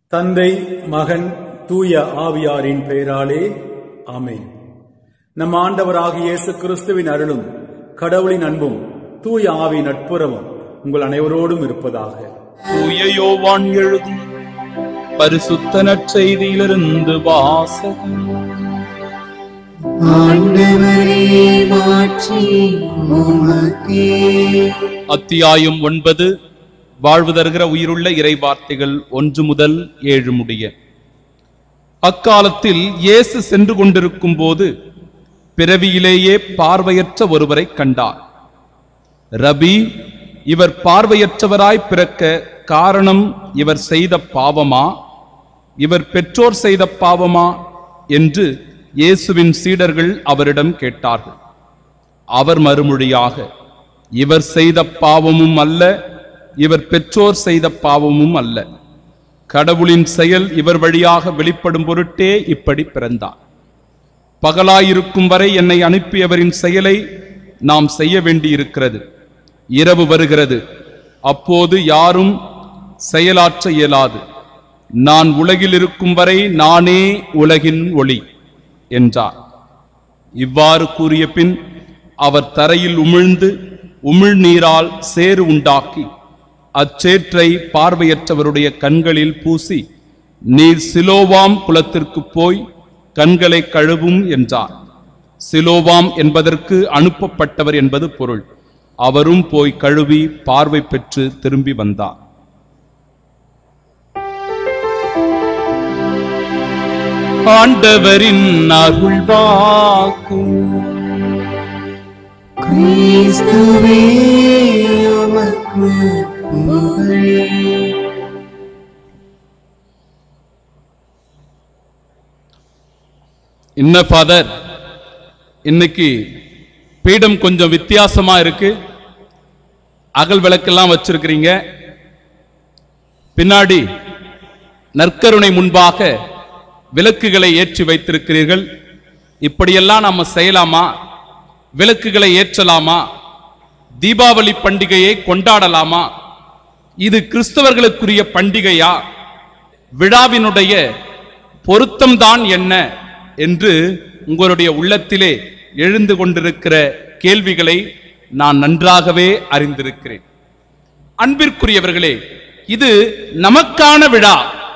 தந்தை மகன் தூய ஆவியாரின் பெயராலே ஆமென் நம் ஆண்டவராகிய இயேசு கிறிஸ்துவின் அருளும் கடவுளின் அன்பும் தூய ஆவியின் நட்புறவும் உங்கள் அனைவரோடும் இருப்பதாக தூய யோவான் எழுதும் பரிசுத்த நற்செய்தியிலிருந்து வாசகம் ஆண்டவரே மாற்றி உமக்கே அத்தியாயம் ஒன்பது வாழ்வு தருகிற உயிருள்ள இறை வார்த்தைகள் ஒன்று முதல் ஏழு முடிய அக்காலத்தில் இயேசு சென்று கொண்டிருக்கும் போது பிறவியிலேயே பார்வையற்ற ஒருவரை கண்டார் ரபி இவர் பார்வையற்றவராய் பிறக்க காரணம் இவர் செய்த பாவமா இவர் பெற்றோர் செய்த பாவமா என்று இயேசுவின் சீடர்கள் அவரிடம் கேட்டார்கள் அவர் மறுமொழியாக இவர் செய்த பாவமும் அல்ல இவர் பெற்றோர் செய்த பாவமும் அல்ல கடவுளின் செயல் இவர் வழியாக வெளிப்படும் பொருட்டே இப்படி பிறந்தார் பகலாயிருக்கும் வரை என்னை அனுப்பியவரின் செயலை நாம் செய்ய வேண்டியிருக்கிறது இரவு வருகிறது அப்போது யாரும் செயலாற்ற இயலாது நான் உலகில் இருக்கும் வரை நானே உலகின் ஒளி என்றார் இவ்வாறு கூறிய பின் அவர் தரையில் உமிழ்ந்து உமிழ்நீரால் சேறு உண்டாக்கி அச்சேற்றை பார்வையற்றவருடைய கண்களில் பூசி நீர் சிலோவாம் குலத்திற்கு போய் கண்களை கழுவும் என்றார் சிலோவாம் என்பதற்கு அனுப்பப்பட்டவர் என்பது பொருள் அவரும் போய் கழுவி பார்வை பெற்று திரும்பி வந்தார் ஆண்டவரின் அருள்வாக்கு கிறிஸ்துவே உமக்கு புகழ் என்ன ஃபாதர் இன்னைக்கு பீடம் கொஞ்சம் வித்தியாசமா இருக்கு அகல் விளக்கெல்லாம் வச்சிருக்கிறீங்க பின்னாடி நற்கருணை முன்பாக விளக்குகளை ஏற்றி வைத்திருக்கிறீர்கள் இப்படியெல்லாம் நம்ம செய்யலாமா விளக்குகளை ஏற்றலாமா தீபாவளி பண்டிகையை கொண்டாடலாமா இது கிறிஸ்தவர்களுக்குரிய பண்டிகையா விழாவினுடைய பொருத்தம்தான் என்ன என்று உங்களுடைய உள்ளத்திலே எழுந்து கொண்டிருக்கிற கேள்விகளை நான் நன்றாகவே அறிந்திருக்கிறேன் அன்பிற்குரியவர்களே இது நமக்கான விழா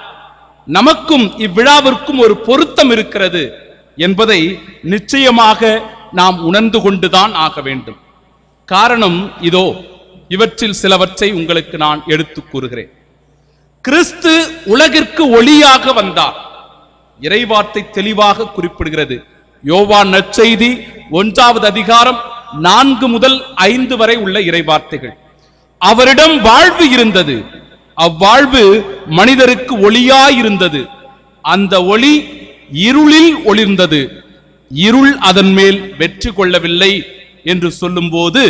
நமக்கும் இவ்விழாவிற்கும் ஒரு பொருத்தம் இருக்கிறது என்பதை நிச்சயமாக நாம் உணர்ந்து கொண்டுதான் ஆக வேண்டும் காரணம் இதோ இவற்றில் சிலவற்றை உங்களுக்கு நான் எடுத்துக் கூறுகிறேன் கிறிஸ்து உலகிற்கு ஒளியாக வந்தார் இறைவார்த்தை தெளிவாக குறிப்பிடுகிறது யோவான் நற்செய்தி ஒன்றாவது அதிகாரம் நான்கு முதல் ஐந்து வரை உள்ள இறைவார்த்தைகள் அவரிடம் வாழ்வு இருந்தது அவ்வாழ்வு மனிதருக்கு ஒளியாயிருந்தது அந்த ஒளி இருளில் ஒளிர்ந்தது இருள் அதன் மேல் வெற்றி கொள்ளவில்லை என்று சொல்லும்போது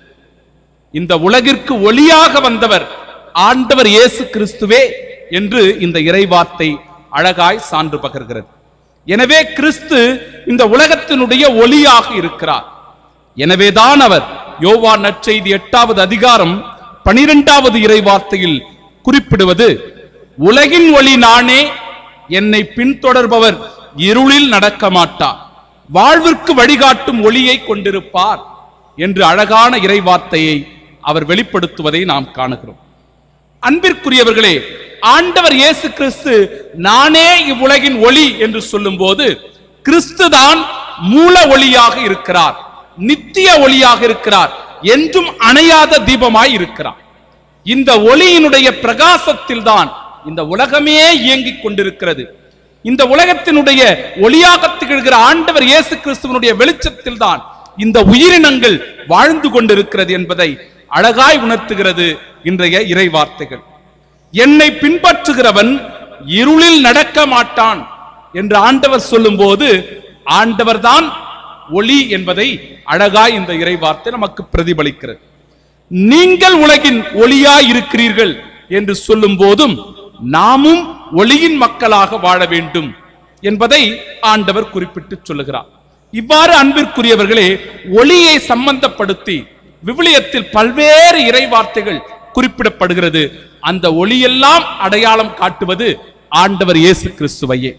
இந்த உலகிற்கு ஒளியாக வந்தவர் ஆண்டவர் இயேசு கிறிஸ்துவே என்று இந்த இறைவார்த்தை அழகாய் சான்று பகர்கிறது எனவே கிறிஸ்து இந்த உலகத்தினுடைய ஒளியாக இருக்கிறார் எனவேதான் அவர் யோவா நற்செய்தி எட்டாவது அதிகாரம் பனிரெண்டாவது இறைவார்த்தையில் குறிப்பிடுவது உலகின் ஒளி நானே என்னை பின்தொடர்பவர் இருளில் நடக்க மாட்டார் வாழ்விற்கு வழிகாட்டும் ஒளியை கொண்டிருப்பார் என்று அழகான இறைவார்த்தையை அவர் வெளிப்படுத்துவதை நாம் காணுகிறோம் அன்பிற்குரியவர்களே ஆண்டவர் இயேசு கிறிஸ்து நானே இவ்வுலகின் ஒளி என்று சொல்லும்போது கிறிஸ்து தான் மூல ஒளியாக இருக்கிறார் நித்திய ஒளியாக இருக்கிறார் என்றும் அணையாத தீபமாய் இருக்கிறார் இந்த ஒளியினுடைய பிரகாசத்தில் தான் இந்த உலகமே இயங்கிக் கொண்டிருக்கிறது இந்த உலகத்தினுடைய ஒளியாக திகழ்கிற ஆண்டவர் இயேசு கிறிஸ்துவனுடைய வெளிச்சத்தில் தான் இந்த உயிரினங்கள் வாழ்ந்து கொண்டிருக்கிறது என்பதை அழகாய் உணர்த்துகிறது இன்றைய இறை வார்த்தைகள் என்னை பின்பற்றுகிறவன் இருளில் நடக்க மாட்டான் என்று ஆண்டவர் சொல்லும்போது ஆண்டவர்தான் ஒளி என்பதை அழகாய் இந்த இறை வார்த்தை நமக்கு பிரதிபலிக்கிறது நீங்கள் உலகின் ஒளியாய் இருக்கிறீர்கள் என்று சொல்லும் போதும் நாமும் ஒளியின் மக்களாக வாழ வேண்டும் என்பதை ஆண்டவர் குறிப்பிட்டு சொல்லுகிறார் இவ்வாறு அன்பிற்குரியவர்களே ஒளியை சம்பந்தப்படுத்தி விவிலியத்தில் பல்வேறு இறை வார்த்தைகள் குறிப்பிடப்படுகிறது அந்த ஒளியெல்லாம் அடையாளம் காட்டுவது ஆண்டவர் இயேசு கிறிஸ்துவையே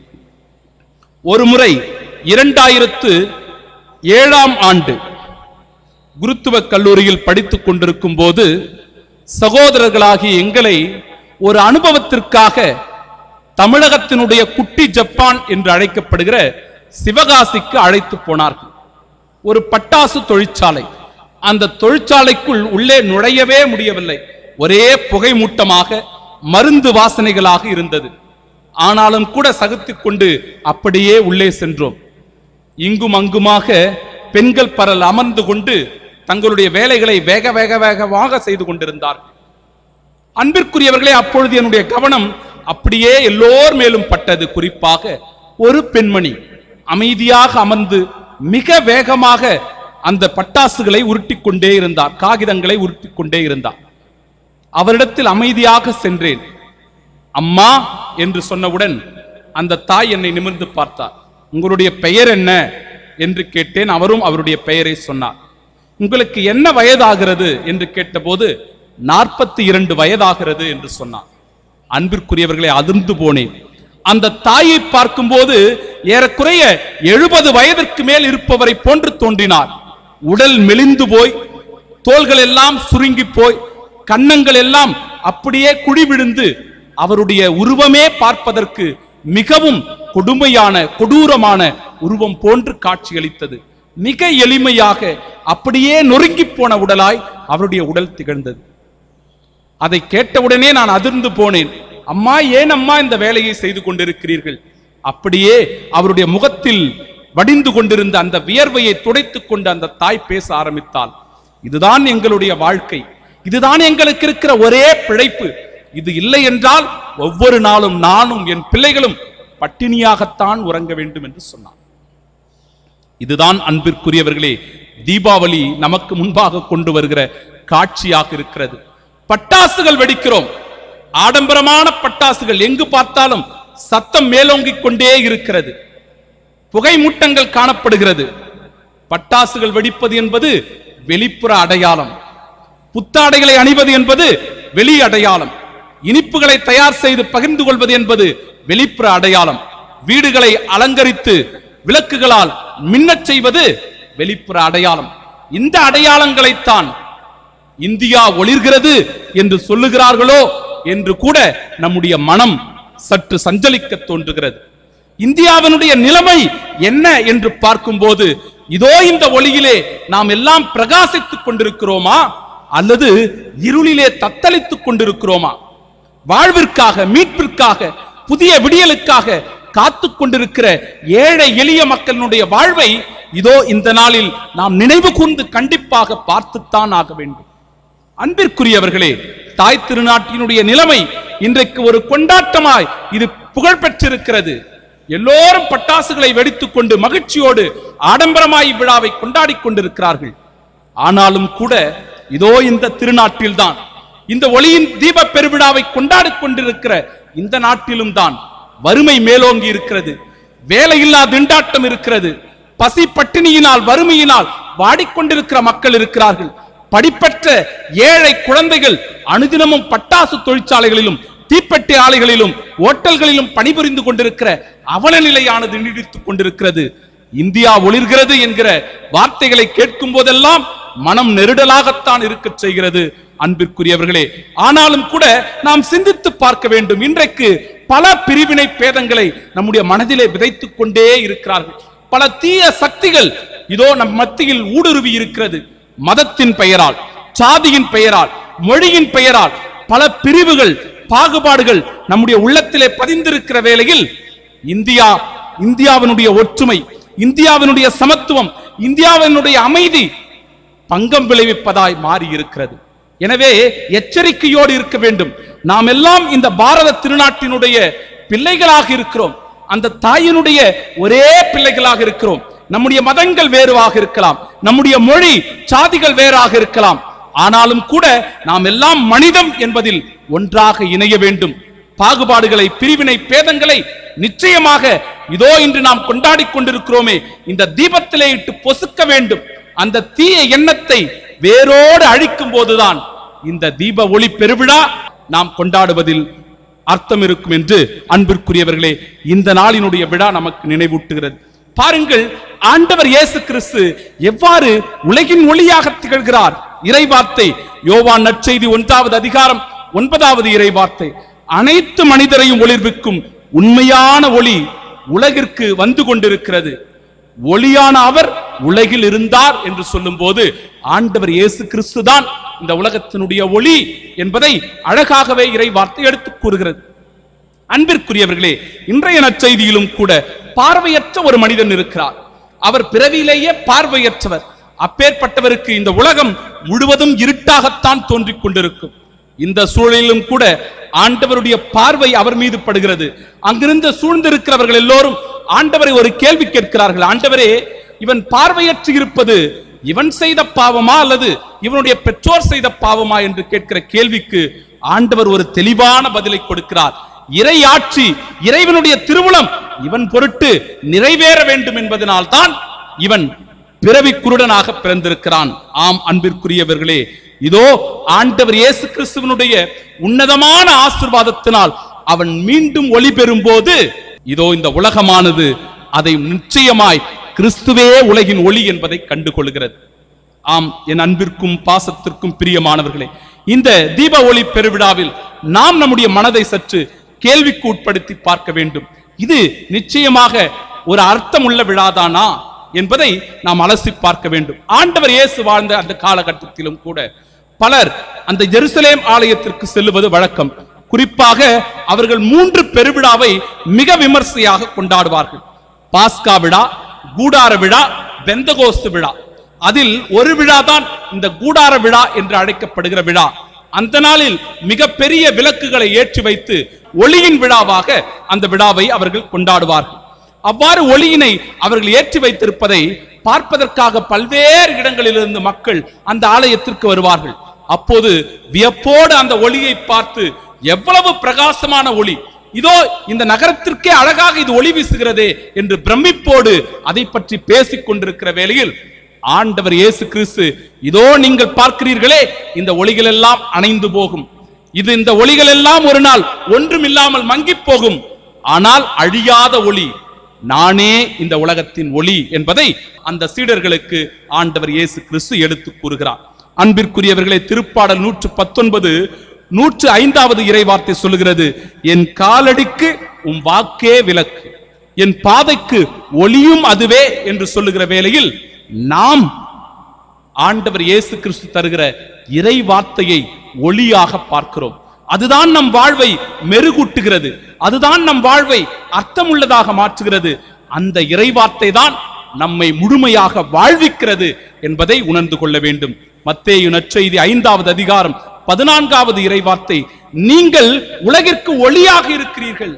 ஒரு முறை இரண்டாயிரத்து ஏழாம் ஆண்டு குருத்துவ கல்லூரியில் படித்துக் கொண்டிருக்கும் போது சகோதரர்களாகிய எங்களை ஒரு அனுபவத்திற்காக தமிழகத்தினுடைய குட்டி ஜப்பான் என்று அழைக்கப்படுகிற சிவகாசிக்கு அழைத்து போனார்கள் ஒரு பட்டாசு தொழிற்சாலை அந்த தொழிற்சாலைக்குள் உள்ளே நுழையவே முடியவில்லை ஒரே புகை மூட்டமாக மருந்து வாசனைகளாக இருந்தது ஆனாலும் கூட சகித்துக் கொண்டு அப்படியே உள்ளே சென்றோம் இங்கும் அங்குமாக பெண்கள் பரல் அமர்ந்து கொண்டு தங்களுடைய வேலைகளை வேக வேக வேகமாக செய்து கொண்டிருந்தார்கள் அன்பிற்குரியவர்களே அப்பொழுது என்னுடைய கவனம் அப்படியே எல்லோர் மேலும் பட்டது குறிப்பாக ஒரு பெண்மணி அமைதியாக அமர்ந்து மிக வேகமாக அந்த பட்டாசுகளை உருட்டிக் கொண்டே இருந்தார் காகிதங்களை உருட்டிக் கொண்டே இருந்தார் அவரிடத்தில் அமைதியாக சென்றேன் அம்மா என்று சொன்னவுடன் அந்த தாய் என்னை நிமிர்ந்து பார்த்தார் உங்களுடைய பெயர் என்ன என்று கேட்டேன் அவரும் அவருடைய பெயரை சொன்னார் உங்களுக்கு என்ன வயதாகிறது என்று கேட்டபோது நாற்பத்தி இரண்டு வயதாகிறது என்று சொன்னார் அன்பிற்குரியவர்களை அதிர்ந்து போனேன் அந்த தாயை பார்க்கும்போது ஏறக்குறைய எழுபது வயதிற்கு மேல் இருப்பவரை போன்று தோன்றினார் உடல் மெலிந்து போய் தோள்கள் எல்லாம் சுருங்கி போய் கன்னங்கள் எல்லாம் அப்படியே குழி விழுந்து அவருடைய உருவமே பார்ப்பதற்கு மிகவும் கொடுமையான கொடூரமான உருவம் போன்று காட்சியளித்தது மிக எளிமையாக அப்படியே நொறுங்கி போன உடலாய் அவருடைய உடல் திகழ்ந்தது அதை கேட்டவுடனே நான் அதிர்ந்து போனேன் அம்மா ஏன் அம்மா இந்த வேலையை செய்து கொண்டிருக்கிறீர்கள் அப்படியே அவருடைய முகத்தில் வடிந்து கொண்டிருந்த அந்த வியர்வையை துடைத்துக் கொண்டு அந்த தாய் பேச ஆரம்பித்தாள் இதுதான் எங்களுடைய வாழ்க்கை இதுதான் எங்களுக்கு இருக்கிற ஒரே பிழைப்பு இது இல்லை என்றால் ஒவ்வொரு நாளும் நானும் என் பிள்ளைகளும் பட்டினியாகத்தான் உறங்க வேண்டும் என்று சொன்னார் இதுதான் அன்பிற்குரியவர்களே தீபாவளி நமக்கு முன்பாக கொண்டு வருகிற காட்சியாக இருக்கிறது பட்டாசுகள் வெடிக்கிறோம் ஆடம்பரமான பட்டாசுகள் எங்கு பார்த்தாலும் சத்தம் மேலோங்கிக் கொண்டே இருக்கிறது புகை மூட்டங்கள் காணப்படுகிறது பட்டாசுகள் வெடிப்பது என்பது வெளிப்புற அடையாளம் புத்தாடைகளை அணிவது என்பது வெளி அடையாளம் இனிப்புகளை தயார் செய்து பகிர்ந்து கொள்வது என்பது வெளிப்புற அடையாளம் வீடுகளை அலங்கரித்து விளக்குகளால் மின்னச் செய்வது வெளிப்புற அடையாளம் இந்த அடையாளங்களைத்தான் இந்தியா ஒளிர்கிறது என்று சொல்லுகிறார்களோ என்று கூட நம்முடைய மனம் சற்று சஞ்சலிக்க தோன்றுகிறது இந்தியாவினுடைய நிலைமை என்ன என்று பார்க்கும்போது இதோ இந்த ஒளியிலே நாம் எல்லாம் பிரகாசித்துக் கொண்டிருக்கிறோமா அல்லது இருளிலே தத்தளித்துக் கொண்டிருக்கிறோமா வாழ்விற்காக மீட்பிற்காக புதிய விடியலுக்காக காத்து கொண்டிருக்கிற ஏழை எளிய மக்களினுடைய வாழ்வை இதோ இந்த நாளில் நாம் நினைவு கூர்ந்து கண்டிப்பாக பார்த்துத்தான் ஆக வேண்டும் அன்பிற்குரியவர்களே தாய் திருநாட்டினுடைய நிலைமை இன்றைக்கு ஒரு கொண்டாட்டமாய் இது புகழ் பெற்றிருக்கிறது எல்லோரும் பட்டாசுகளை வெடித்துக் கொண்டு மகிழ்ச்சியோடு ஆடம்பரமாய் விழாவை கொண்டாடிக் கொண்டிருக்கிறார்கள் ஆனாலும் கூட இதோ இந்த திருநாட்டில்தான் இந்த ஒளியின் தீப பெருவிழாவை கொண்டாடிக் கொண்டிருக்கிற இந்த நாட்டிலும் தான் வறுமை மேலோங்கி இருக்கிறது வேலையில்லா திண்டாட்டம் இருக்கிறது பசி பட்டினியினால் வறுமையினால் வாடிக்கொண்டிருக்கிற மக்கள் இருக்கிறார்கள் படிப்பற்ற ஏழை குழந்தைகள் அனுதினமும் பட்டாசு தொழிற்சாலைகளிலும் தீப்பெட்டி ஆலைகளிலும் ஓட்டல்களிலும் பணிபுரிந்து கொண்டிருக்கிற அவல நிலையானது நீடித்துக் கொண்டிருக்கிறது இந்தியா ஒளிர்கிறது என்கிற வார்த்தைகளை கேட்கும் போதெல்லாம் மனம் நெருடலாகத்தான் இருக்கச் செய்கிறது அன்பிற்குரியவர்களே ஆனாலும் கூட நாம் சிந்தித்து பார்க்க வேண்டும் இன்றைக்கு பல பிரிவினை பேதங்களை நம்முடைய மனதிலே விதைத்துக் கொண்டே இருக்கிறார்கள் பல தீய சக்திகள் இதோ நம் மத்தியில் ஊடுருவி இருக்கிறது மதத்தின் பெயரால் சாதியின் பெயரால் மொழியின் பெயரால் பல பிரிவுகள் பாகுபாடுகள் நம்முடைய உள்ளத்திலே பதிந்திருக்கிற வேளையில் இந்தியா இந்தியாவினுடைய ஒற்றுமை இந்தியாவினுடைய சமத்துவம் இந்தியாவினுடைய அமைதி பங்கம் விளைவிப்பதாய் மாறி இருக்கிறது எனவே எச்சரிக்கையோடு இருக்க வேண்டும் நாம் எல்லாம் இந்த பாரத திருநாட்டினுடைய பிள்ளைகளாக இருக்கிறோம் அந்த தாயினுடைய ஒரே பிள்ளைகளாக இருக்கிறோம் நம்முடைய மதங்கள் வேறுவாக இருக்கலாம் நம்முடைய மொழி சாதிகள் வேறாக இருக்கலாம் ஆனாலும் கூட நாம் எல்லாம் மனிதம் என்பதில் ஒன்றாக இணைய வேண்டும் பாகுபாடுகளை பிரிவினை பேதங்களை நிச்சயமாக இதோ இன்று நாம் கொண்டாடிக் கொண்டிருக்கிறோமே இந்த தீபத்திலே இட்டு பொசுக்க வேண்டும் அந்த தீய எண்ணத்தை வேரோடு அழிக்கும் போதுதான் இந்த தீப ஒளி பெருவிழா நாம் கொண்டாடுவதில் அர்த்தம் இருக்கும் என்று அன்பிற்குரியவர்களே இந்த நாளினுடைய விழா நமக்கு நினைவூட்டுகிறது பாருங்கள் ஆண்டவர் இயேசு கிறிஸ்து எவ்வாறு உலகின் ஒளியாக திகழ்கிறார் இறைவார்த்தை யோவான் நற்செய்தி ஒன்றாவது அதிகாரம் ஒன்பதாவது இறைவார்த்தை அனைத்து மனிதரையும் ஒளிர்விக்கும் உண்மையான ஒளி உலகிற்கு வந்து கொண்டிருக்கிறது ஒளியான அவர் உலகில் இருந்தார் என்று சொல்லும்போது ஆண்டவர் இயேசு கிறிஸ்து தான் இந்த உலகத்தினுடைய ஒளி என்பதை அழகாகவே இறை வார்த்தை எடுத்துக் கூறுகிறது அன்பிற்குரியவர்களே இன்றைய நற்செய்தியிலும் கூட பார்வையற்ற ஒரு மனிதன் இருக்கிறார் அவர் பிறவியிலேயே பார்வையற்றவர் அப்பேற்பட்டவருக்கு இந்த உலகம் முழுவதும் இருட்டாகத்தான் தோன்றிக் கொண்டிருக்கும் இந்த சூழலிலும் கூட ஆண்டவருடைய பார்வை அவர் மீது படுகிறது அங்கிருந்து சூழ்ந்திருக்கிறவர்கள் எல்லோரும் ஆண்டவரை ஒரு கேள்வி கேட்கிறார்கள் ஆண்டவரே இவன் பார்வையற்று இருப்பது இவன் செய்த பாவமா அல்லது இவனுடைய பெற்றோர் செய்த பாவமா என்று கேட்கிற கேள்விக்கு ஆண்டவர் ஒரு தெளிவான பதிலை கொடுக்கிறார் இறை ஆட்சி இறைவனுடைய திருவுளம் இவன் பொருட்டு நிறைவேற வேண்டும் என்பதனால் தான் இவன் பிறவி குருடனாக பிறந்திருக்கிறான் ஆம் அன்பிற்குரியவர்களே இதோ ஆண்டவர் இயேசு கிறிஸ்துவனுடைய உன்னதமான ஆசிர்வாதத்தினால் அவன் மீண்டும் ஒளி பெறும்போது இதோ இந்த உலகமானது அதை நிச்சயமாய் கிறிஸ்துவே உலகின் ஒளி என்பதை கண்டுகொள்கிறது ஆம் என் அன்பிற்கும் பாசத்திற்கும் பிரியமானவர்களே இந்த தீப ஒளி பெருவிழாவில் நாம் நம்முடைய மனதை சற்று கேள்விக்கு உட்படுத்தி பார்க்க வேண்டும் இது நிச்சயமாக ஒரு அர்த்தம் உள்ள விழாதானா என்பதை நாம் அலசி பார்க்க வேண்டும் ஆண்டவர் இயேசு வாழ்ந்த அந்த காலகட்டத்திலும் கூட பலர் அந்த ஜெருசலேம் ஆலயத்திற்கு செல்லுவது வழக்கம் குறிப்பாக அவர்கள் மூன்று பெருவிழாவை மிக விமர்சையாக கொண்டாடுவார்கள் பாஸ்கா விழா கூடார விழா பெந்தகோஸ்து விழா அதில் ஒரு விழா தான் இந்த கூடார விழா என்று அழைக்கப்படுகிற விழா அந்த நாளில் மிகப்பெரிய விளக்குகளை ஏற்றி வைத்து ஒளியின் விழாவாக அந்த விழாவை அவர்கள் கொண்டாடுவார்கள் அவ்வாறு ஒளியினை அவர்கள் ஏற்றி வைத்திருப்பதை பார்ப்பதற்காக பல்வேறு இடங்களிலிருந்து மக்கள் அந்த ஆலயத்திற்கு வருவார்கள் அப்போது வியப்போடு அந்த ஒளியை பார்த்து எவ்வளவு பிரகாசமான ஒளி இதோ இந்த நகரத்திற்கே அழகாக இது ஒளி வீசுகிறதே என்று பிரமிப்போடு அதை பற்றி பேசிக் கொண்டிருக்கிற வேளையில் ஆண்டவர் இயேசு கிறிஸ்து இதோ நீங்கள் பார்க்கிறீர்களே இந்த ஒளிகள் எல்லாம் அணைந்து போகும் இது இந்த ஒளிகள் எல்லாம் ஒரு நாள் ஒன்றும் இல்லாமல் மங்கிப் போகும் ஆனால் அழியாத ஒளி நானே இந்த உலகத்தின் ஒளி என்பதை அந்த சீடர்களுக்கு ஆண்டவர் இயேசு கிறிஸ்து எடுத்து கூறுகிறார் அன்பிற்குரியவர்களே திருப்பாடல் நூற்று பத்தொன்பது நூற்று ஐந்தாவது இறைவார்த்தை சொல்லுகிறது என் காலடிக்கு உம் வாக்கே விளக்கு என் பாதைக்கு ஒளியும் அதுவே என்று சொல்லுகிற வேளையில் நாம் ஆண்டவர் இயேசு கிறிஸ்து தருகிற இறை வார்த்தையை ஒளியாக பார்க்கிறோம் அதுதான் நம் வாழ்வை மெருகூட்டுகிறது அதுதான் நம் வாழ்வை அர்த்தமுள்ளதாக மாற்றுகிறது அந்த இறை வார்த்தை தான் நம்மை முழுமையாக வாழ்விக்கிறது என்பதை உணர்ந்து கொள்ள வேண்டும் மத்தேயு நற்செய்தி ஐந்தாவது அதிகாரம் பதினான்காவது இறை வார்த்தை நீங்கள் உலகிற்கு ஒளியாக இருக்கிறீர்கள்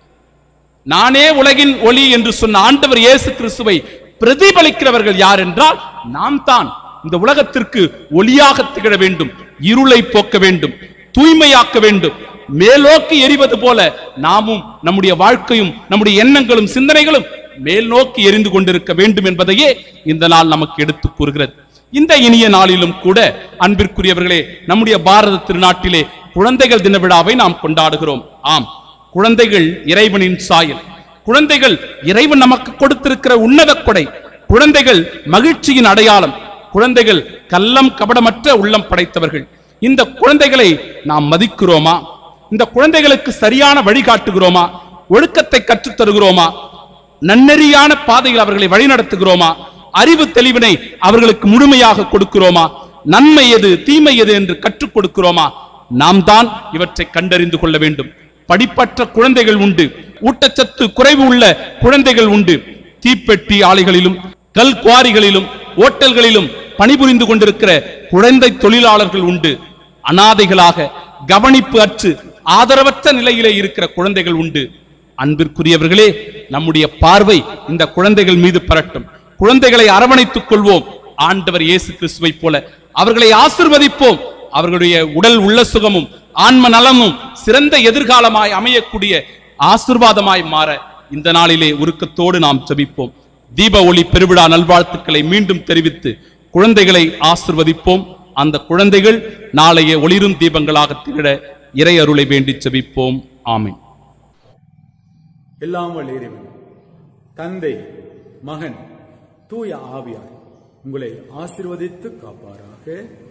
நானே உலகின் ஒளி என்று சொன்ன ஆண்டவர் இயேசு கிறிஸ்துவை பிரதிபலிக்கிறவர்கள் யார் என்றால் நாம் தான் இந்த உலகத்திற்கு ஒளியாக திகழ வேண்டும் இருளை போக்க வேண்டும் தூய்மையாக்க வேண்டும் மேலோக்கி எரிவது போல நாமும் நம்முடைய வாழ்க்கையும் நம்முடைய எண்ணங்களும் சிந்தனைகளும் மேல் நோக்கி எரிந்து கொண்டிருக்க வேண்டும் என்பதையே இந்த நாள் நமக்கு எடுத்துக் கூறுகிறது இந்த இனிய நாளிலும் கூட அன்பிற்குரியவர்களே நம்முடைய பாரத திருநாட்டிலே குழந்தைகள் தின விழாவை நாம் கொண்டாடுகிறோம் ஆம் குழந்தைகள் இறைவனின் சாயல் குழந்தைகள் இறைவன் நமக்கு கொடுத்திருக்கிற உன்னத கொடை குழந்தைகள் மகிழ்ச்சியின் அடையாளம் குழந்தைகள் கள்ளம் கபடமற்ற உள்ளம் படைத்தவர்கள் இந்த குழந்தைகளை நாம் மதிக்கிறோமா இந்த குழந்தைகளுக்கு சரியான வழிகாட்டுகிறோமா ஒழுக்கத்தை கற்றுத் தருகிறோமா நன்னெறியான பாதையில் அவர்களை வழிநடத்துகிறோமா அறிவு தெளிவினை அவர்களுக்கு முழுமையாக கொடுக்கிறோமா நன்மை எது தீமை எது என்று கற்றுக் கொடுக்கிறோமா நாம் தான் இவற்றை கண்டறிந்து கொள்ள வேண்டும் படிப்பற்ற குழந்தைகள் உண்டு ஊட்டச்சத்து குறைவு உள்ள குழந்தைகள் உண்டு தீப்பெட்டி ஆலைகளிலும் கல் குவாரிகளிலும் ஓட்டல்களிலும் பணிபுரிந்து கொண்டிருக்கிற குழந்தை தொழிலாளர்கள் உண்டு அனாதைகளாக கவனிப்பு அற்று ஆதரவற்ற நிலையிலே இருக்கிற குழந்தைகள் உண்டு அன்பிற்குரியவர்களே நம்முடைய பார்வை இந்த குழந்தைகள் மீது பரட்டும் குழந்தைகளை அரவணைத்துக் கொள்வோம் ஆண்டவர் இயேசு கிறிஸ்துவை போல அவர்களை ஆசிர்வதிப்போம் அவர்களுடைய உடல் உள்ள சுகமும் ஆன்ம நலமும் சிறந்த எதிர்காலமாய் அமையக்கூடிய ஆசிர்வாதமாய் மாற இந்த நாளிலே உருக்கத்தோடு நாம் ஜெபிப்போம் தீப ஒளி பெருவிழா நல்வாழ்த்துக்களை மீண்டும் தெரிவித்து குழந்தைகளை ஆசிர்வதிப்போம் அந்த குழந்தைகள் நாளைய ஒளிரும் தீபங்களாக திகழ இறை அருளை வேண்டி ஜெபிப்போம் ஆமென் எல்லாம் வல்ல இறைவன் தந்தை மகன் தூய ஆவியார் உங்களை ஆசீர்வதித்து காப்பாராக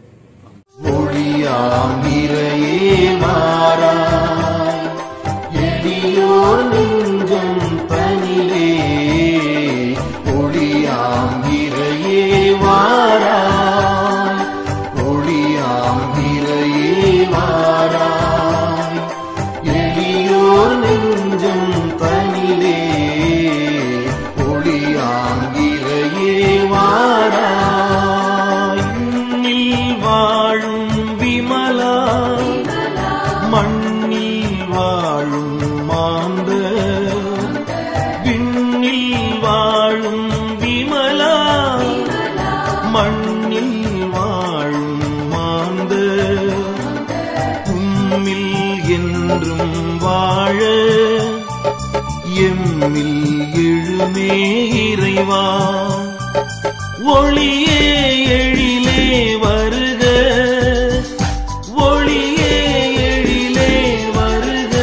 ஒளியாம் இறையே மாறாய் எளியோர் நெஞ்சம் தனிலே ஒளியாம் இறையே வாராய் ஒளியாம் இறையே வாராய் எளியோர் நெஞ்சம் தனிலே ஒளியாம் இறையே வாராய் விண்ணில் வாழும் விமலா மண்ணில் வாழும் மாந்த விண்ணில் வாழும் விமலா மண்ணில் வாழும் மாந்த உம்மில் என்றும் வாழ எம்மில் எழுமே இறைவா ஒளியே எழிலே வருக ஒளியே எழிலே வருக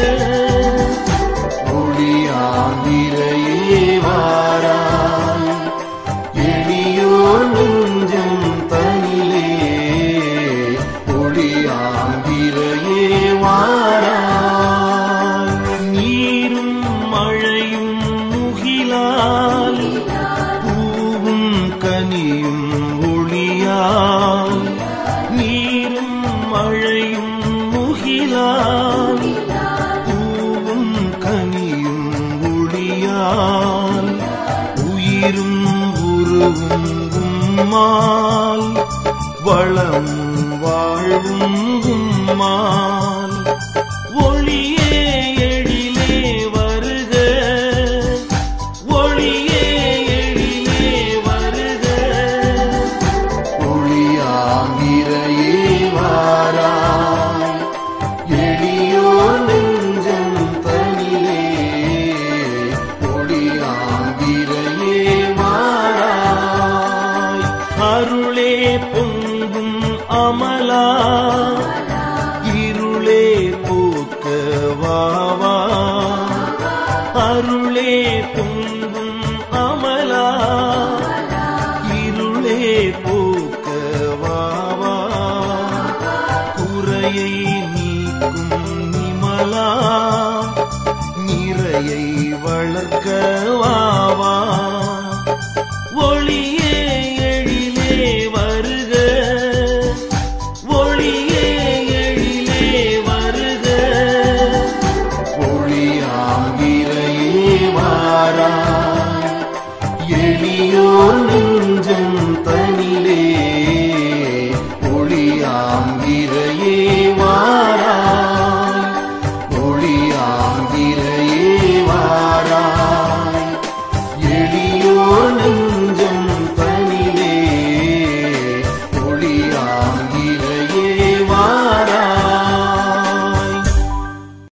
ஒளியாந்திரையே வாராய் எளியோர் நெஞ்சம் தனிலே ஒளியாந்திரையே வாராய் நீரும் மழையும் முகிலால் பூவும் கனியும் ஒளியால் நீரும் மழையும் முகிலால் பூவும் கனியும் ஒளியால் உயிரும் உருவும் உம்மால் வளம் வாழ்வும் உம்மால் ஒளியே எழிலே வருக ஒளியே எழிலே வருக ஒளியாங்கிரையே வாராய் எளியோர் நெஞ்சம் தனிலே ஒளியாங்கிரையே வாராய் அருளே பொங்கும் அமலா இருளே போக்க வாவா அருளே பொங்கும் அமலா இருளே போக்க வாவா குறையை நீக்கும் நிமலா நிறையை வளர்க்க